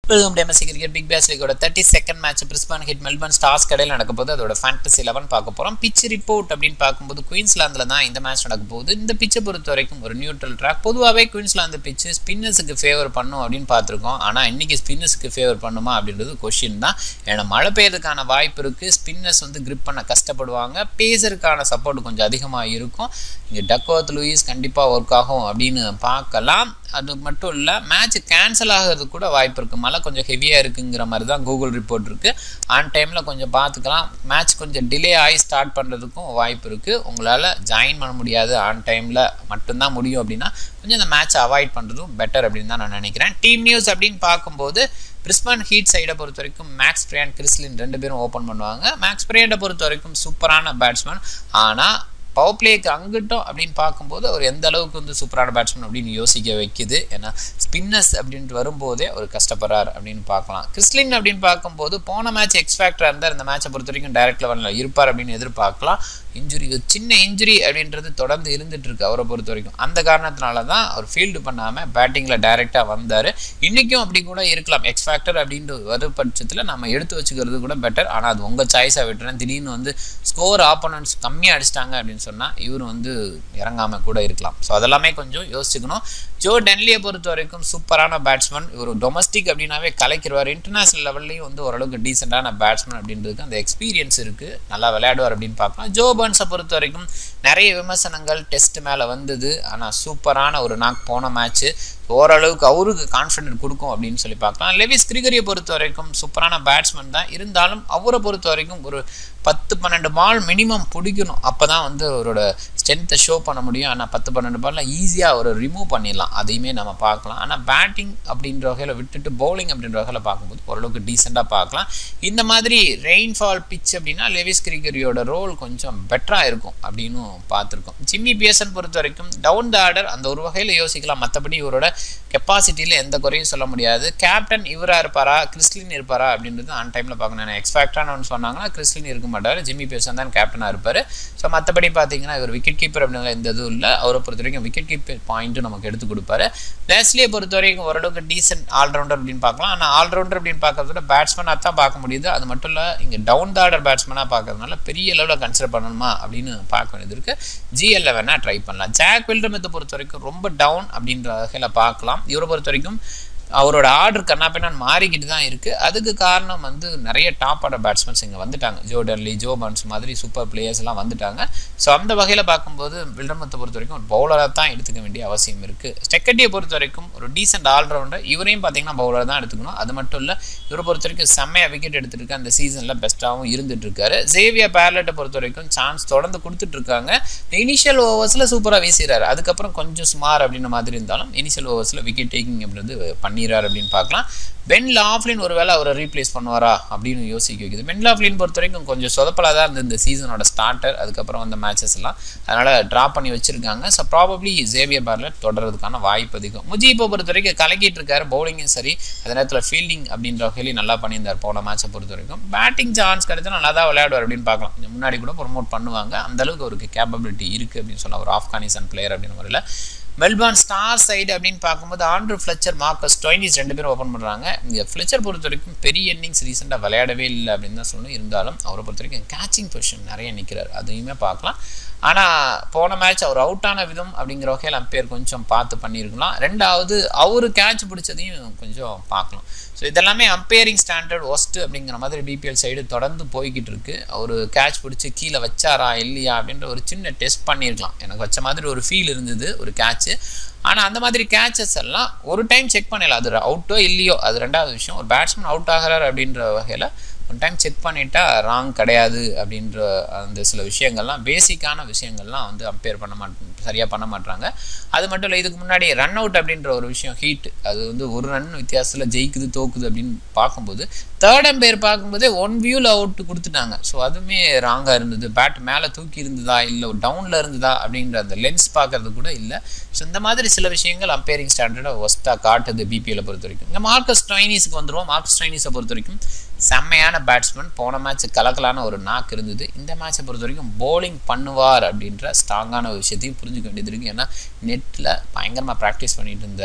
welcome to MSC cricket big bash லீகோட thirty second match Brisbane Heat Melbourne Stars கடையில் நடக்க போது அதோட ஃபேண்டசி லெவன் பார்க்க போகிறோம் பிச் ரிப்போர்ட் அப்படின்னு பார்க்கும்போது குயின்ஸ்லாந்தில் தான் இந்த மேட்ச் நடக்க போகுது இந்த பிச்சை பொறுத்த வரைக்கும் ஒரு நியூட்ரல் ட்ராக் பொதுவாகவே குயின்ஸ்லாந்து பிச்சு ஸ்பின்னர்ஸுக்கு ஃபேவர் பண்ணும் அப்படின்னு பார்த்துருக்கோம் ஆனால் இன்னைக்கு ஸ்பின்னர்ஸுக்கு ஃபேவர் பண்ணுமா அப்படின்றது கொஷின் தான் ஏன்னா மழை பெய்யறதுக்கான வாய்ப்பு இருக்குது ஸ்பின்னர்ஸ் வந்து கிரிப் பண்ண கஷ்டப்படுவாங்க பேசருக்கான சப்போர்ட் கொஞ்சம் அதிகமாக இருக்கும் இங்கே டக்வர்த் லூயிஸ் கண்டிப்பாக ஒர்க் ஆகும் அப்படின்னு பார்க்கலாம் அது மட்டும் இல்லை மேட்ச் கேன்சல் ஆகிறது கூட வாய்ப்பு இருக்குது மழை கொஞ்சம் ஹெவியாக இருக்குங்கிற மாதிரி தான் கூகுள் ரிப்போர்ட் இருக்குது ஆன் டைமில் கொஞ்சம் பார்த்துக்கலாம் மேட்ச் கொஞ்சம் டிலே ஆகி ஸ்டார்ட் பண்ணுறதுக்கும் வாய்ப்பு இருக்குது உங்களால் ஜாயின் பண்ண முடியாது ஆன் டைமில் மட்டும்தான் முடியும் அப்படின்னா கொஞ்சம் அந்த மேட்ச்சை அவாய்ட் பண்ணுறதும் பெட்டர் அப்படின்னு தான் நான் நினைக்கிறேன் டீம் நியூஸ் அப்படின்னு பார்க்கும்போது பிரிஸ்பான் ஹீட் சைடை பொறுத்த வரைக்கும் மேக்ஸ் பிரியான் கிறிஸ்லின் ரெண்டு பேரும் ஓப்பன் பண்ணுவாங்க மேக்ஸ் பிரியாண்டை பொறுத்த வரைக்கும் சூப்பரான பேட்ஸ்மேன் ஆனால் பவர் பிளேக்கு அங்கிட்டும் அப்படின்னு பார்க்கும்போது அவர் எந்த அளவுக்கு வந்து சூப்பரான பேட்ஸ்மேன் அப்படின்னு யோசிக்க வைக்குது ஏன்னா ஸ்பின்னர்ஸ் அப்படின்ட்டு வரும்போதே அவர் கஷ்டப்படுறார் அப்படின்னு பார்க்கலாம் கிறிஸ்லின் அப்படின்னு பார்க்கும்போது போன மேட்ச் எக்ஸ்பேக்டராக இருந்தால் இந்த மேட்சை பொறுத்த வரைக்கும் டைரக்ட் லெவலில் இருப்பார் அப்படின்னு எதிர்பார்க்கலாம் இன்ஜுரி சின்ன இன்ஜுரி அப்படின்றது தொடர்ந்து இருந்துட்டு இருக்கு அவரை பொறுத்த வரைக்கும் அந்த காரணத்தினால தான் அவர் ஃபீல்டு பண்ணாமல் பேட்டிங்கில் டைரெக்டாக வந்தார் இன்றைக்கும் அப்படி கூட இருக்கலாம் எக்ஸ் ஃபேக்டர் அப்படின்ட்டு வரும் பட்சத்தில் நம்ம எடுத்து வச்சுக்கிறது கூட பெட்டர் ஆனால் அது உங்கள் சாய்ஸாக விட்டுறேன் திடீர்னு வந்து ஸ்கோர் ஆப்போனன்ட்ஸ் கம்மியாக அடிச்சிட்டாங்க அப்படின்னு சொன்னால் இவர் வந்து இறங்காமல் கூட இருக்கலாம் ஸோ அதெல்லாமே கொஞ்சம் யோசிச்சுக்கணும் ஜோ டென்லியை பொறுத்த வரைக்கும் சூப்பரான பேட்ஸ்மேன் இவர் டொமஸ்டிக் அப்படின்னாவே கலைக்கிறவார் இன்டர்நேஷனல் லெவல்லையும் வந்து ஓரளவுக்கு டீசெண்டான பேட்ஸ்மேன் அப்படின்றதுக்கு அந்த எக்ஸ்பீரியன்ஸ் இருக்குது நல்லா விளையாடுவார் அப்படின்னு பார்க்கலாம் ஜோ பர்ன்ஸை பொறுத்த வரைக்கும் நிறைய விமர்சனங்கள் டெஸ்ட் மேலே வந்தது ஆனால் சூப்பரான ஒரு நாக் போன மேட்ச்சு ஓரளவுக்கு அவருக்கு கான்ஃபிடென்ட் கொடுக்கும் அப்படின்னு சொல்லி பார்க்கலாம் லெவிஸ் கிரிகரியை பொறுத்த வரைக்கும் சூப்பரான பேட்ஸ்மேன் தான் இருந்தாலும் அவரை பொறுத்த வரைக்கும் ஒரு பத்து பன்னெண்டு பால் மினிமம் பிடிக்கணும் அப்போ தான் வந்து அவரோட ஸ்ட்ரென்த்தை ஷோ பண்ண முடியும் ஆனால் பத்து பன்னெண்டு பாலில் ஈஸியாக ஒரு ரிமூவ் பண்ணிடலாம் அதையுமே நம்ம பார்க்கலாம் ஆனால் பேட்டிங் அப்படின்ற வகையில் விட்டுட்டு பவுலிங் அப்படின்ற வகையில் பார்க்கும்போது ஓரளவுக்கு டீசெண்டாக பார்க்கலாம் இந்த மாதிரி ரெயின்ஃபால் பிச் அப்படின்னா லெவிஸ் கிரிகரியோட ரோல் கொஞ்சம் பெட்டராக இருக்கும் அப்படின்னு பார்த்துருக்கோம் ஜிம்மி பிஎஸ்என் பொறுத்த வரைக்கும் டவுன் த ஆர்டர் அந்த ஒரு வகையில் யோசிக்கலாம் மற்றபடி இவரோட கெப்பாசிட்டியில் எந்த குறையும் சொல்ல முடியாது கேப்டன் இவராக இருப்பாரா கிறிஸ்லின் இருப்பாரா அப்படின்றது ஆன் டைமில் பார்க்கணும் எக்ஸ்பேக்டான ஒன்று சொன்னாங்கன்னா கிறிஸ்லின் இருக்க மாட்டார் ஜிம்மி பிஎஸ்என் தான் கேப்டனாக இருப்பார் ஸோ மற்றபடி பார்த்தீங்கன்னா இவர் விக்கெட் கீப்பர் அப்படிங்கிற எந்த இதுவும் இல்லை அவரை பொறுத்த வரைக்கும் விக்கெட் கீப்பர் பாயிண்ட்டும் நமக்கு எடுத்து கொடுப்பாரு லேஸ்லியை பொறுத்த வரைக்கும் ஓரளவுக்கு டீசென்ட் ஆல்ரவுண்டர் அப்படின்னு பார்க்கலாம் ஆனால் ஆல்ரவுண்டர் அப்படின்னு பார்க்கறத விட பேட்ஸ்மேனாக தான் பார்க்க முடியுது அது மட்டும் இல்லை இங்கே டவுன் த ஆர்டர் பேட்ஸ்மேனாக பார்க்கறதுனால பெரிய லெவலில் கன்சிடர் பண்ணணுமா அப்படின்னு பார்க்க வேண்டியது இருக்குது ஜிஎல்ல வேணால் ட்ரை பண்ணலாம் ஜாக் வில்டமத்தை பொறுத்த வரைக்கும் ரொம்ப டவுன் அப்படின்ற வகையில் பார்க்கலாம் இவரை பொறுத்த வரைக்கும் அவரோட ஆர்டர் கண்ணாப்பின்னான் மாறிக்கிட்டு தான் இருக்குது அதுக்கு காரணம் வந்து நிறைய டாப் ஆர்டர் பேட்ஸ்மேன்ஸ் இங்கே வந்துட்டாங்க ஜோ டர்லி ஜோ பன்ஸ் மாதிரி சூப்பர் பிளேயர்ஸ் எல்லாம் வந்துட்டாங்க ஸோ அந்த வகையில் பார்க்கும்போது வில்டமத்தை பொறுத்த வரைக்கும் ஒரு பவுலராக தான் எடுத்துக்க வேண்டிய அவசியம் இருக்குது ஸ்டெக்கட்டியை பொறுத்த வரைக்கும் ஒரு டீசென்ட் ஆல்ரவுண்டர் இவரையும் பார்த்தீங்கன்னா பவுலர் தான் எடுத்துக்கணும் அது மட்டும் இல்லை இவரை பொறுத்த வரைக்கும் செம்மையாக விக்கெட் எடுத்துருக்கு அந்த சீசனில் பெஸ்ட்டாகவும் இருந்துட்டு இருக்காரு ஜேவியா பேர்லெட்டை பொறுத்த வரைக்கும் சான்ஸ் தொடர்ந்து கொடுத்துட்டு இருக்காங்க இனிஷியல் ஓவர்ஸில் சூப்பராக வீசிடுறாரு அதுக்கப்புறம் கொஞ்சம் சுமார் அப்படின்ற மாதிரி இருந்தாலும் இனிஷியல் ஓவர்ஸில் விக்கெட் டேக்கிங் அப்படின்றது பண்ணி பண்ணிடுறார் அப்படின்னு பார்க்கலாம் பென் லாஃப்லின் ஒருவேளை அவரை ரீப்ளேஸ் பண்ணுவாரா அப்படின்னு யோசிக்க வைக்குது பென் லாஃப்லின் பொறுத்த வரைக்கும் கொஞ்சம் சொதப்பலாக தான் இருந்தது இந்த சீசனோட ஸ்டார்டர் அதுக்கப்புறம் வந்த மேட்சஸ் எல்லாம் அதனால் ட்ரா பண்ணி வச்சிருக்காங்க ஸோ ப்ராபப்ளி ஜேவியர் பார்லர் தொடர்றதுக்கான வாய்ப்பு அதிகம் முஜீப்பை பொறுத்த வரைக்கும் கலக்கிட்டு இருக்காரு பவுலிங்கும் சரி அதே நேரத்தில் ஃபீல்டிங் அப்படின்ற வகையிலையும் நல்லா பண்ணியிருந்தார் போன மேட்சை பொறுத்த வரைக்கும் பேட்டிங் சான்ஸ் கிடைச்சா நல்லா தான் விளையாடுவார் அப்படின்னு பார்க்கலாம் கொஞ்சம் முன்னாடி கூட ப்ரொமோட் பண்ணுவாங்க அந்தளவுக்கு அவருக்கு கேப்பபிலிட்டி இருக்குது அப்படின்னு சொல்லலாம் ஒரு ஆப்கானிஸ்தான் பிளேயர் அப்படின்னு முறையில் மெல்பர்ன் ஸ்டார் சைடு அப்படின்னு பார்க்கும்போது ஆண்ட்ரு ஃப்ளெச்சர் மார்க்கஸ் டொய்னிஸ் ரெண்டு பேரும் ஓப்பன் பண்ணுறாங்க இங்கே ஃப்ளெச்சர் பொறுத்த வரைக்கும் பெரிய இன்னிங்ஸ் ரீசெண்டாக விளையாடவே இல்லை அப்படின்னு தான் சொல்லணும் இருந்தாலும் அவரை பொறுத்த வரைக்கும் கேச்சிங் பொசிஷன் நிறைய நிற்கிறார் அதையுமே பார்க்கலாம் ஆனால் போன மேட்ச் அவர் அவுட் ஆன விதம் அப்படிங்கிற வகையில் அம்பையர் கொஞ்சம் பார்த்து பண்ணியிருக்கலாம் ரெண்டாவது அவர் கேட்ச் பிடிச்சதையும் கொஞ்சம் பார்க்கலாம் ஸோ இதெல்லாமே அம்பையரிங் ஸ்டாண்டர்ட் ஒஸ்ட்டு அப்படிங்கிற மாதிரி பிபிஎல் சைடு தொடர்ந்து போய்கிட்டு இருக்கு அவர் கேட்ச் பிடிச்சி கீழே வச்சாரா இல்லையா அப்படின்ற ஒரு சின்ன டெஸ்ட் பண்ணியிருக்கலாம் எனக்கு வச்ச மாதிரி ஒரு ஃபீல் இருந்தது ஒரு கேட்ச்சு ஆனால் அந்த மாதிரி கேட்சஸ் எல்லாம் ஒரு டைம் செக் பண்ணல அது அவுட்டோ இல்லையோ அது ரெண்டாவது விஷயம் ஒரு பேட்ஸ்மேன் அவுட் ஆகிறார் அப்படின்ற வகையில் ஒன் டைம் செக் பண்ணிட்டா ராங் கிடையாது அப்படின்ற அந்த சில விஷயங்கள்லாம் பேசிக்கான விஷயங்கள்லாம் வந்து அம்பேர் பண்ண மாட்டேன் சரியாக பண்ண மாட்டாங்க அது மட்டும் இல்லை இதுக்கு முன்னாடி ரன் அவுட் அப்படின்ற ஒரு விஷயம் ஹீட் அது வந்து ஒரு ரன் வித்தியாசத்தில் ஜெயிக்குது தோக்குது அப்படின்னு பார்க்கும்போது தேர்ட் அம்பேர் பார்க்கும்போதே ஒன் வியூவில் அவுட் கொடுத்துட்டாங்க ஸோ அதுவுமே ராங்காக இருந்தது பேட் மேலே தூக்கி இருந்ததா இல்லை டவுனில் இருந்ததா அப்படின்ற அந்த லென்ஸ் பார்க்கறது கூட இல்லை ஸோ இந்த மாதிரி சில விஷயங்கள் அம்பேரிங் ஸ்டாண்டர்டை ஒஸ்ட்டாக காட்டுது பிபிஎல்லை பொறுத்த வரைக்கும் இங்கே மார்க்கஸ் ட்ரைனிஸுக்கு வந்துடுவோம் மார்க்கஸ் ட்ரைனிஸை பொறுத்த வரைக்கும் செம்மையான பேட்ஸ்மேன் போன மேட்ச் கலக்கலான ஒரு நாக்கு இருந்தது இந்த மேட்சை பொறுத்த வரைக்கும் போலிங் பண்ணுவார் அப்படின்ற ஸ்ட்ராங்கான ஒரு விஷயத்தையும் புரிஞ்சுக்க வேண்டியது இருக்குது ஏன்னா நெட்டில் பயங்கரமாக ப்ராக்டிஸ் பண்ணிட்டு இருந்தார்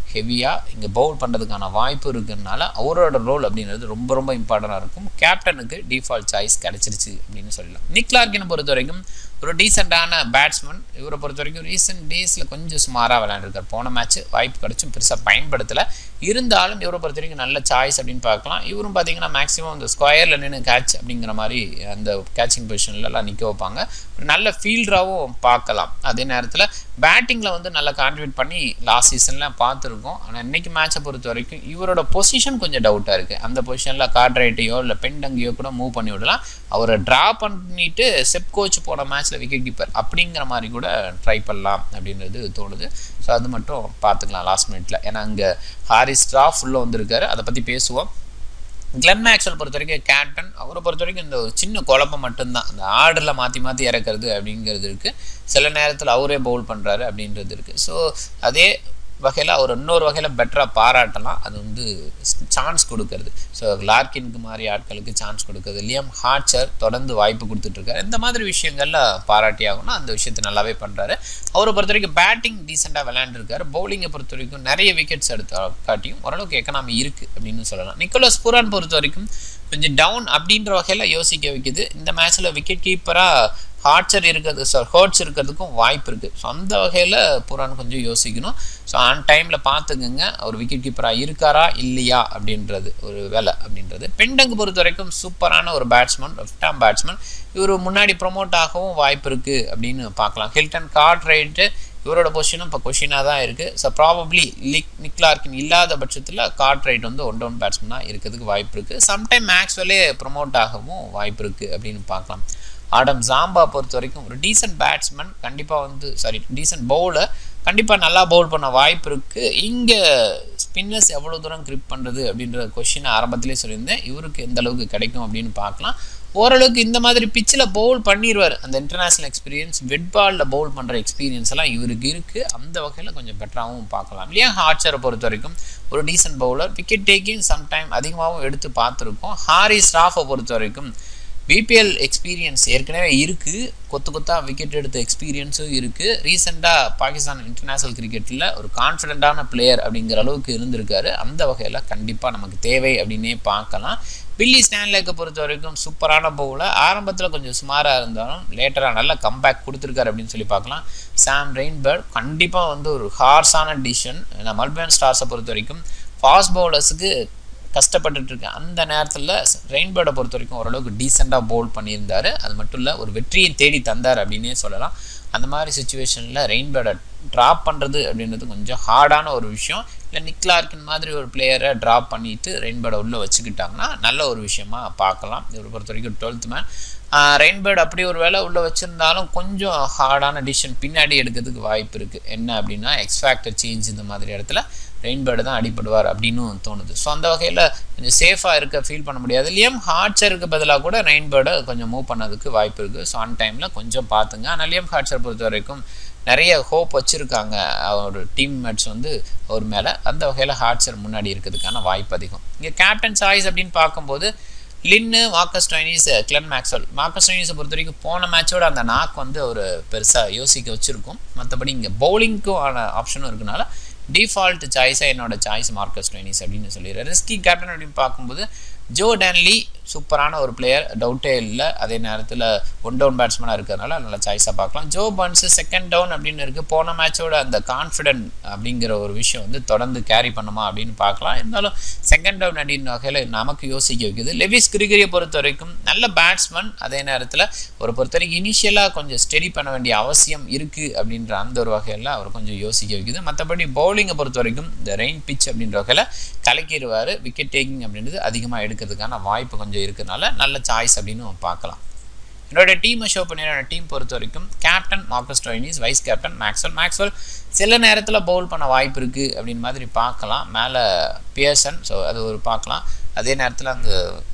ஹெவியாக இங்கே பவுல் பண்ணுறதுக்கான வாய்ப்பு இருக்கிறதுனால அவரோட ரோல் அப்படின்றது ரொம்ப ரொம்ப இம்பார்ட்டண்ட்டாக இருக்கும் கேப்டனுக்கு டிஃபால்ட் சாய்ஸ் கிடச்சிருச்சு அப்படின்னு சொல்லலாம் நிக் லார்க்கினை பொறுத்த வரைக்கும் ஒரு டீசெண்டான பேட்ஸ்மேன் இவரை பொறுத்த வரைக்கும் ரீசெண்ட் டேஸில் கொஞ்சம் சுமாராக விளையாண்டுருக்கார் போன மேட்ச் வாய்ப்பு கிடச்சும் பெருசாக பயன்படுத்தலை இருந்தாலும் இவரை பொறுத்த வரைக்கும் நல்ல சாய்ஸ் அப்படின்னு பார்க்கலாம் இவரும் பார்த்தீங்கன்னா மேக்ஸிமம் இந்த ஸ்கொயரில் நின்று கேட்ச் அப்படிங்கிற மாதிரி அந்த கேட்சிங் பொசிஷன்லலாம் நிற்க வைப்பாங்க ஒரு நல்ல ஃபீல்டராகவும் பார்க்கலாம் அதே நேரத்தில் பேட்டிங்கில் வந்து நல்லா கான்ட்ரிபியூட் பண்ணி லாஸ்ட் சீசனில் பார்த்துருக்கோம் ஆனால் இன்றைக்கி மேட்சை பொறுத்த வரைக்கும் இவரோட பொசிஷன் கொஞ்சம் டவுட்டாக இருக்குது அந்த பொசிஷனில் கார்ட்ரைட்டையோ இல்லை பெண்டங்கியோ கூட மூவ் பண்ணி விடலாம் அவரை ட்ரா பண்ணிட்டு செப் கோச் போன மேட்ச்சில் விக்கெட் கீப்பர் அப்படிங்கிற மாதிரி கூட ட்ரை பண்ணலாம் அப்படின்றது தோணுது ஸோ அது மட்டும் பார்த்துக்கலாம் லாஸ்ட் மினிட்ல ஏன்னா அங்கே ஹாரிஸ் ஸ்ட்ராஃப் உள்ளே வந்திருக்காரு அதை பற்றி பேசுவோம் கிளன் மேக்ஸ்வல் பொறுத்த வரைக்கும் கேப்டன் அவரை பொறுத்த வரைக்கும் இந்த ஒரு சின்ன குழப்பம் மட்டும்தான் அந்த ஆர்டரில் மாற்றி மாற்றி இறக்குறது அப்படிங்கிறது இருக்குது சில நேரத்தில் அவரே பவுல் பண்ணுறாரு அப்படின்றது இருக்குது ஸோ அதே வகையில் அவர் இன்னொரு வகையில் பெட்டராக பாராட்டலாம் அது வந்து சான்ஸ் கொடுக்கறது ஸோ லார்க்கின்க்கு மாதிரி ஆட்களுக்கு சான்ஸ் கொடுக்கறது லியம் ஹார்ச்சர் தொடர்ந்து வாய்ப்பு கொடுத்துட்ருக்காரு இந்த மாதிரி விஷயங்கள்ல பாராட்டி ஆகணும் அந்த விஷயத்தை நல்லாவே பண்ணுறாரு அவரை பொறுத்த வரைக்கும் பேட்டிங் டீசெண்டாக விளையாண்டுருக்காரு பவுலிங்கை பொறுத்த வரைக்கும் நிறைய விக்கெட்ஸ் எடுத்த காட்டியும் ஓரளவுக்கு எக்கனாமி இருக்குது அப்படின்னு சொல்லலாம் நிக்கோலஸ் புரான் பொறுத்த வரைக்கும் கொஞ்சம் டவுன் அப்படின்ற வகையில் யோசிக்க வைக்குது இந்த மேட்ச்சில் விக்கெட் கீப்பராக ஹார்ச்சர் இருக்கிறது சார் ஹர்ட்ஸ் இருக்கிறதுக்கும் வாய்ப்பு இருக்குது ஸோ அந்த வகையில் புறான் கொஞ்சம் யோசிக்கணும் ஸோ ஆன் டைமில் பார்த்துக்குங்க அவர் விக்கெட் கீப்பராக இருக்காரா இல்லையா அப்படின்றது ஒரு வேலை அப்படின்றது பெண்டங்கு பொறுத்த வரைக்கும் சூப்பரான ஒரு பேட்ஸ்மேன் லெஃப்ட் ஆம் பேட்ஸ்மேன் இவர் முன்னாடி ப்ரொமோட் ஆகவும் வாய்ப்பு இருக்குது அப்படின்னு பார்க்கலாம் ஹில்டன் கார்ட் ரைட்டு இவரோட பொசிஷனும் இப்போ கொஷினாக தான் இருக்குது ஸோ ப்ராபப்ளி லிக் நிக்லார்க்கின் இல்லாத பட்சத்தில் கார்ட் ரைட் வந்து ஒன் டவுன் பேட்ஸ்மேனாக இருக்கிறதுக்கு வாய்ப்பு இருக்குது சம்டைம் மேக்ஸ்வெல்லே ப்ரொமோட் ஆகவும் வாய்ப்பு இருக்குது அப்படின்னு பார்க்கலாம் ஆடம் ஜாம்பா பொறுத்த வரைக்கும் ஒரு டீசென்ட் பேட்ஸ்மேன் கண்டிப்பாக வந்து சாரி டீசென்ட் பவுலர் கண்டிப்பாக நல்லா பவுல் பண்ண வாய்ப்பு இருக்குது இங்கே ஸ்பின்னர்ஸ் எவ்வளோ தூரம் கிரிப் பண்ணுறது அப்படின்ற கொஷின் ஆரம்பத்திலே சொல்லியிருந்தேன் இவருக்கு எந்த அளவுக்கு கிடைக்கும் அப்படின்னு பார்க்கலாம் ஓரளவுக்கு இந்த மாதிரி பிச்சில் பவுல் பண்ணிடுவார் அந்த இன்டர்நேஷ்னல் எக்ஸ்பீரியன்ஸ் வெட் பாலில் பவுல் பண்ணுற எக்ஸ்பீரியன்ஸ் எல்லாம் இவருக்கு இருக்குது அந்த வகையில் கொஞ்சம் பெட்டராகவும் பார்க்கலாம் இல்லையா ஹார்ச்சரை பொறுத்த வரைக்கும் ஒரு decent bowler wicket taking sometime அதிகமாகவும் எடுத்து பார்த்துருக்கோம் ஹாரி ஸ்டாஃபை பொறுத்த வரைக்கும் பிபிஎல் எக்ஸ்பீரியன்ஸ் ஏற்கனவே இருக்குது கொத்து கொத்தாக விக்கெட் எடுத்த எக்ஸ்பீரியன்ஸும் இருக்குது ரீசெண்டாக பாகிஸ்தான் இன்டர்நேஷ்னல் கிரிக்கெட்டில் ஒரு கான்ஃபிடென்ட்டான பிளேயர் அப்படிங்கிற அளவுக்கு இருந்திருக்காரு அந்த வகையில் கண்டிப்பாக நமக்கு தேவை அப்படின்னே பார்க்கலாம் பில்லி ஸ்டான்லேக்கை பொறுத்த வரைக்கும் சூப்பரான பவுலர் ஆரம்பத்தில் கொஞ்சம் சுமாராக இருந்தாலும் லேட்டராக நல்ல கம்பேக் கொடுத்துருக்காரு அப்படின்னு சொல்லி பார்க்கலாம் சாம் ரெயின்பர்ட் கண்டிப்பாக வந்து ஒரு ஹார்ஸான டிசிஷன் ஏன்னா மல்பேன் ஸ்டார்ஸை பொறுத்த வரைக்கும் ஃபாஸ்ட் பவுலர்ஸுக்கு கஷ்டப்பட்டுட்டு இருக்கேன் அந்த நேரத்தில் ரெயின்பேர்டை பொறுத்த வரைக்கும் ஓரளவுக்கு டீசெண்டாக பவுல் பண்ணியிருந்தார் அது மட்டும் இல்லை ஒரு வெற்றியை தேடி தந்தார் அப்படின்னே சொல்லலாம் அந்த மாதிரி சுச்சுவேஷனில் ரெயின்பேர்டை ட்ராப் பண்ணுறது அப்படின்றது கொஞ்சம் ஹார்டான ஒரு விஷயம் இல்லை நிக்லார்க்கின் மாதிரி ஒரு பிளேயரை ட்ராப் பண்ணிட்டு ரெயின்பேர்டை உள்ளே வச்சுக்கிட்டாங்கன்னா நல்ல ஒரு விஷயமா பார்க்கலாம் இவரை பொறுத்த வரைக்கும் டுவெல்த் மேன் ரெயின்பேர்டு அப்படி ஒரு வேலை உள்ளே வச்சுருந்தாலும் கொஞ்சம் ஹார்டான டிசிஷன் பின்னாடி எடுக்கிறதுக்கு வாய்ப்பு இருக்குது என்ன அப்படின்னா எக்ஸ்ஃபேக்டர் சேஞ்ச் இந்த மாதிரி இடத்துல ரெயின்பேர்டு தான் அடிப்படுவார் அப்படின்னு தோணுது ஸோ அந்த வகையில் கொஞ்சம் சேஃபாக இருக்க ஃபீல் பண்ண முடியாது லியம் ஹார்ட்ஸருக்கு பதிலாக கூட ரெயின்பேர்டை கொஞ்சம் மூவ் பண்ணதுக்கு வாய்ப்பு இருக்குது ஸோ ஆன் டைமில் கொஞ்சம் பார்த்துங்க ஆனால் லியம் ஹார்ட்ஸரை பொறுத்த வரைக்கும் நிறைய ஹோப் வச்சுருக்காங்க அவர் டீம்மேட்ஸ் வந்து அவர் மேலே அந்த வகையில் ஹார்ட்ஸர் முன்னாடி இருக்கிறதுக்கான வாய்ப்பு அதிகம் இங்கே கேப்டன் சாய்ஸ் அப்படின்னு பார்க்கும்போது லின்னு Marcus Stoinis Glenn Maxwell Marcus டைனிஸை பொறுத்த வரைக்கும் போன மேட்சோட அந்த நாக் வந்து ஒரு பெருசாக யோசிக்க வச்சுருக்கும் மற்றபடி இங்கே பவுலிங்க்கும் ஆன ஆப்ஷனும் இருக்கனால டிஃபால்ட் சாய்ஸாக என்னோட சாய்ஸ் மார்க்கஸ் டைனிஸ் அப்படின்னு சொல்லிடுறேன் ரிஸ்கி கேப்டன் அப்படின்னு பார்க்கும்போது ஜோ டேன்லி சூப்பரான ஒரு பிளேயர் டவுட்டே இல்லை அதே நேரத்தில் ஒன் டவுன் பேட்ஸ்மேனாக இருக்கிறதுனால நல்ல சாய்ஸாக பார்க்கலாம் ஜோ பன்ஸு செகண்ட் டவுன் அப்படின்னு இருக்குது போன மேட்சோட அந்த கான்ஃபிடென்ட் அப்படிங்கிற ஒரு விஷயம் வந்து தொடர்ந்து கேரி பண்ணுமா அப்படின்னு பார்க்கலாம் இருந்தாலும் செகண்ட் டவுன் அப்படின்னு வகையில் நமக்கு யோசிக்க வைக்குது லெவிஸ் கிரிகரியை பொறுத்த வரைக்கும் நல்ல பேட்ஸ்மேன் அதே நேரத்தில் ஒரு பொறுத்த வரைக்கும் இனிஷியலாக கொஞ்சம் ஸ்டெடி பண்ண வேண்டிய அவசியம் இருக்குது அப்படின்ற அந்த ஒரு வகையில் அவர் கொஞ்சம் யோசிக்க வைக்குது மற்றபடி பவுலிங்கை பொறுத்த வரைக்கும் இந்த ரெயின் பிச் அப்படின்ற வகையில் கலக்கிடுவார் விக்கெட் டேக்கிங் அப்படின்றது அதிகமாக எடுக்கிறதுக்கான வாய்ப்பு கொஞ்சம் இருக்கிறதுனால நல்ல சாய்ஸ் அப்படின்னு பார்க்கலாம் என்னோட டீமை ஷோ பண்ணிடுற டீம் பொறுத்த வரைக்கும் captain Marcus Stoinis vice captain Maxwell Maxwell சில நேரத்தில் பவுல் பண்ண வாய்ப்பு இருக்குது அப்படின்னு மாதிரி பார்க்கலாம் மேலே பியர்சன் ஸோ அது ஒரு பார்க்கலாம் அதே நேரத்தில் அந்த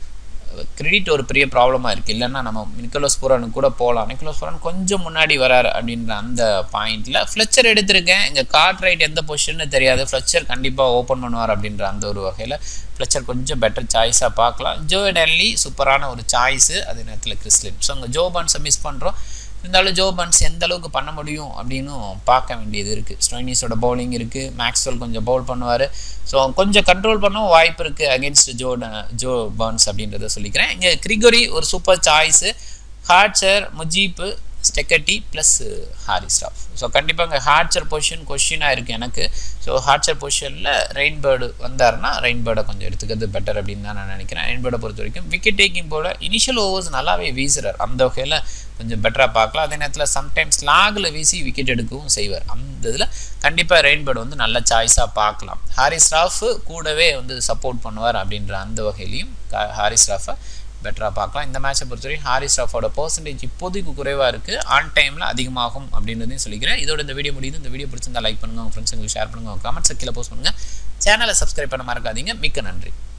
கிரெடிட் ஒரு பெரிய ப்ராப்ளமாக இருக்குது இல்லைன்னா நம்ம நிக்கோலஸ் புரானுக்கு கூட போகலாம் நிக்கோலஸ் புரான் கொஞ்சம் முன்னாடி வராரு அப்படின்ற அந்த பாயிண்டில் ஃப்ளெச்சர் எடுத்திருக்கேன் இங்கே கார்ட் ரைட் எந்த பொசிஷன்னு தெரியாது ஃப்ளெச்சர் கண்டிப்பாக ஓப்பன் பண்ணுவார் அப்படின்ற அந்த ஒரு வகையில் ஃப்ளெச்சர் கொஞ்சம் பெட்டர் சாய்ஸாக பார்க்கலாம் ஜோ டெல்லி சூப்பரான ஒரு சாய்ஸு அதே நேரத்தில் கிறிஸ்லின் ஸோ அங்கே ஜோ பான்ஸை மிஸ் பண்ணுறோம் இருந்தாலும் ஜோ பன்ஸ் எந்த அளவுக்கு பண்ண முடியும் அப்படின்னு பார்க்க வேண்டியது இருக்குது ஸ்டோனிஸோட பவுலிங் இருக்குது மேக்ஸ்வெல் கொஞ்சம் பவுல் பண்ணுவார் ஸோ கொஞ்சம் கண்ட்ரோல் பண்ணவும் வாய்ப்பு இருக்குது அகேன்ஸ்ட் ஜோ ஜோ பர்ன்ஸ் அப்படின்றத சொல்லிக்கிறேன் இங்கே கிரிகோரி ஒரு super choice Archer Mujeeb Steketee plus ஹாரிஸ்டாஃப் ஸோ கண்டிப்பாக இங்கே ஹார்ட்சர் பொசிஷன் கொஷினாக இருக்குது எனக்கு ஸோ ஹார்ட்சர் பொசிஷனில் ரெயின்பேர்டு வந்தாருன்னா ரெயின்பேர்டை கொஞ்சம் எடுத்துக்கிறது பெட்டர் அப்படின்னு தான் நான் நினைக்கிறேன் ரெயின்பேர்டை பொறுத்த வரைக்கும் விக்கெட் டேக்கிங் போல இனிஷியல் ஓவர்ஸ் நல்லாவே வீசுறார் அந்த வகையில் கொஞ்சம் பெட்டராக பார்க்கலாம் அதே நேரத்தில் சம்டைம்ஸ் லாகில் வீசி விக்கெட் எடுக்கவும் செய்வார் அந்த இதில் கண்டிப்பாக ரெயின்பேர்டு வந்து நல்ல சாய்ஸாக பார்க்கலாம் ஹாரிஸ் ராஃப் கூடவே வந்து சப்போர்ட் பண்ணுவார் அப்படின்ற அந்த வகையிலையும் ஹாரிஸ் ராஃபை பெட்டராக பார்க்கலாம் இந்த மேட்சை பொறுத்தவரைக்கும் ஹாரிஸ் ராஃபோட பர்சன்டேஜ் இப்போதைக்கு குறைவாக இருக்குது ஆன் டைமில் அதிகமாகும் அப்படின்றதையும் சொல்லிக்கிறேன் இதோட இந்த வீடியோ முடியுது இந்த வீடியோ பிடிச்சிருந்தா லைக் பண்ணுங்கள் உங்கள் ஃப்ரெண்ட்ஸுங்களுக்கு ஷேர் பண்ணுங்கள் உங்கள் கமெண்ட்ஸ் கீழே போஸ்ட் பண்ணுங்கள் சேனலை சப்ஸ்கிரைப் பண்ண மறக்காதீங்க மிக்க நன்றி